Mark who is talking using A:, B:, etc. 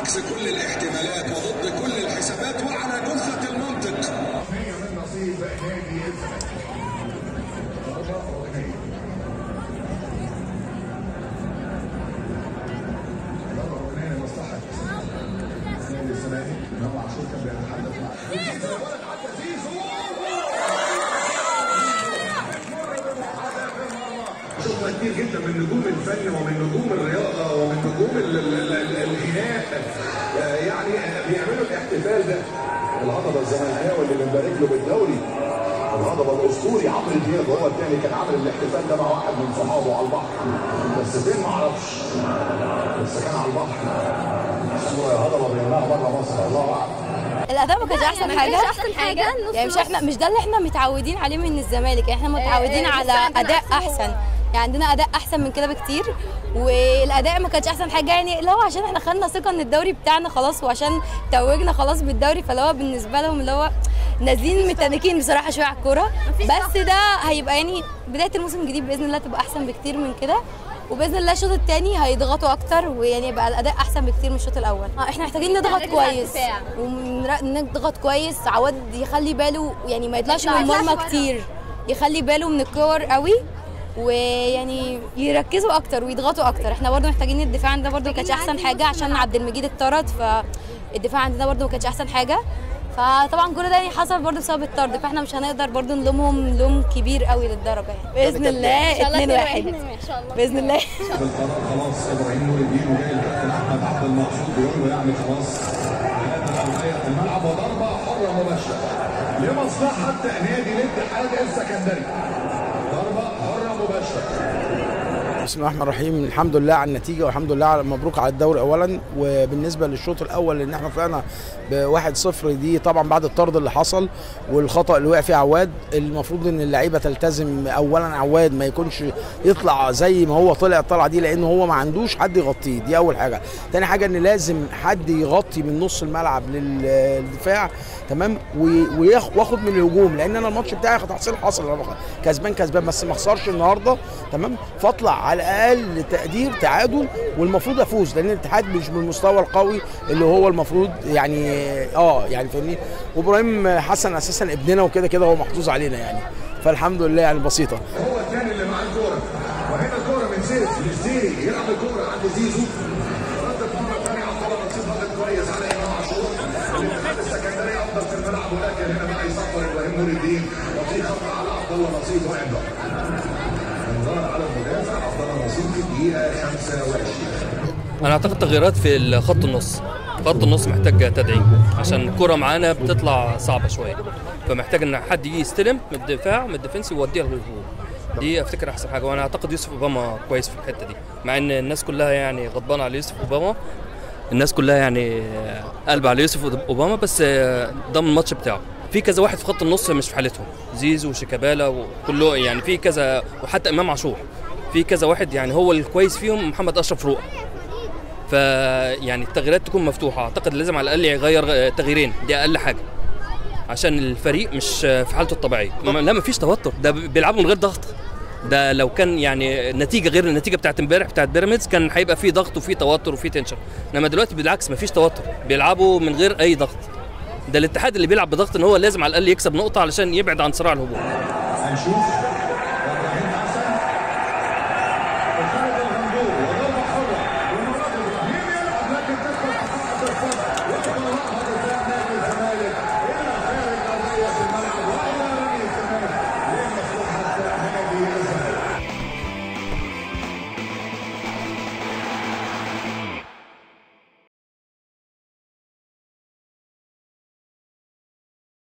A: عكس كل الاحتمالات وضد كل الحسابات وعلى جثة المنطق
B: هي من نصيب نادي الزمالك ضربة ركنية ضربة ركنية لمصلحة نادي الزمالك إمام عاشور كان بيتحدث مع زيزو ولد عدى زيزو شفنا كتير جدا من نجوم الفن ومن نجوم الرياضه ومن نجوم ال- ال- ال- الغناء آه، يعني بيعملوا الاحتفال ده الهضبه الزمالكاوي اللي بنبارك له بالدوري الهضبه الاسطوري عمرو دياب هو الثاني كان عامل الاحتفال ده مع واحد من صحابه على البحر بس فين ما اعرفش بس كان على البحر صوره يا هضبه بينها بره مصر الله اعلم
C: الاداء ما كانش احسن حاجه
D: احسن حاجه نص
C: يعني مش احنا مش ده اللي احنا متعودين عليه من الزمالك يعني احنا متعودين
D: آه،
C: على
D: لسه عندنا
C: اداء
D: أحسن هو-
C: احسن يعني عندنا اداء احسن من كده بكتير والاداء ما كانش احسن حاجه يعني اللي هو عشان احنا خدنا ثقه ان الدوري بتاعنا خلاص وعشان توجنا خلاص بالدوري فاللي هو بالنسبه لهم اللي هو نازلين متنكين بصراحه شويه على الكوره بس ده هيبقى يعني بدايه الموسم الجديد باذن الله تبقى احسن بكتير من كده وباذن الله الشوط الثاني هيضغطوا اكتر ويعني يبقى الاداء احسن بكتير من الشوط الاول آه، احنا محتاجين نضغط
D: نركز على
C: كويس
D: الدفاع.
C: ونضغط كويس عواد يخلي باله يعني ما يطلعش من
D: ما يطلعش
C: المرمى
D: بره.
C: كتير يخلي باله من الكور قوي ويعني يركزوا اكتر ويضغطوا اكتر احنا برضو محتاجين الدفاع عندنا برضو ما كانش احسن حاجه عشان عبد المجيد اتطرد فالدفاع عندنا برضو ما كانش احسن حاجه فطبعا كل ده يعني حصل برضو بسبب الطرد فاحنا مش هنقدر برضو نلومهم لوم كبير قوي للدرجه يعني باذن الله 2 1
D: ان شاء الله
C: باذن الله
B: بالقرار خلاص ابراهيم نور الدين وجاي الكابتن احمد عبد المقصود بيقول له يعني خلاص هذا الأولوية في الملعب وضربه حره مباشره لمصلحه نادي الاتحاد السكندري ضربه حره مباشره
E: بسم الله الرحمن الرحيم الحمد لله على النتيجه والحمد لله على مبروك على الدوري اولا وبالنسبه للشوط الاول ان احنا طلعنا ب 1-0 دي طبعا بعد الطرد اللي حصل والخطا اللي وقع فيه عواد المفروض ان اللعيبه تلتزم اولا عواد ما يكونش يطلع زي ما هو طلع الطلعه دي لان هو ما عندوش حد يغطيه دي اول حاجه تاني حاجه ان لازم حد يغطي من نص الملعب للدفاع تمام و- وياخ- واخد من الهجوم لان انا الماتش بتاعي تحصيل حصل أنا كسبان كسبان بس ما اخسرش النهارده تمام فاطلع على الاقل تقدير تعادل والمفروض افوز لان الاتحاد مش بالمستوى القوي اللي هو المفروض يعني اه يعني فاهمني وابراهيم حسن اساسا ابننا وكده كده هو محظوظ علينا يعني فالحمد لله يعني بسيطه
B: هو الثاني اللي معاه الكوره وهنا الكوره من زيد للزيري يلعب الكوره عند زيزو ردت مره ثانيه عبد الله نصيب ضغط كويس على امام عاشور الاتحاد السكندري افضل في الملعب ولكن هنا بقى يصفر ابراهيم نور الدين وفي خطا على عبد الله نصيب وعنده انذار على المدافع عبد الله نصيب في الدقيقه 25
F: انا اعتقد تغييرات في خط النص خط النص محتاج تدعيم عشان الكرة معانا بتطلع صعبة شوية فمحتاج ان حد يجي يستلم من الدفاع من الديفنس يوديها للهجوم دي افتكر احسن حاجة وانا اعتقد يوسف اوباما كويس في الحتة دي مع ان الناس كلها يعني غضبانة على يوسف اوباما الناس كلها يعني قلب على يوسف اوباما بس ده من الماتش بتاعه في كذا واحد في خط النص مش في حالتهم زيزو وشيكابالا وكله يعني في كذا وحتى امام عاشور في كذا واحد يعني هو الكويس فيهم محمد اشرف روق فيعني التغييرات تكون مفتوحه اعتقد لازم على الاقل يغير تغييرين دي اقل حاجه عشان الفريق مش في حالته الطبيعيه ما- لا مفيش توتر ده بيلعبوا من غير ضغط ده لو كان يعني النتيجه غير النتيجه بتاعت امبارح بتاعت بيراميدز كان هيبقى فيه ضغط وفيه توتر وفيه تنشن انما دلوقتي بالعكس مفيش توتر بيلعبوا من غير اي ضغط ده الاتحاد اللي بيلعب بضغط ان هو لازم على الاقل يكسب نقطه علشان يبعد عن صراع الهبوط
B: هنشوف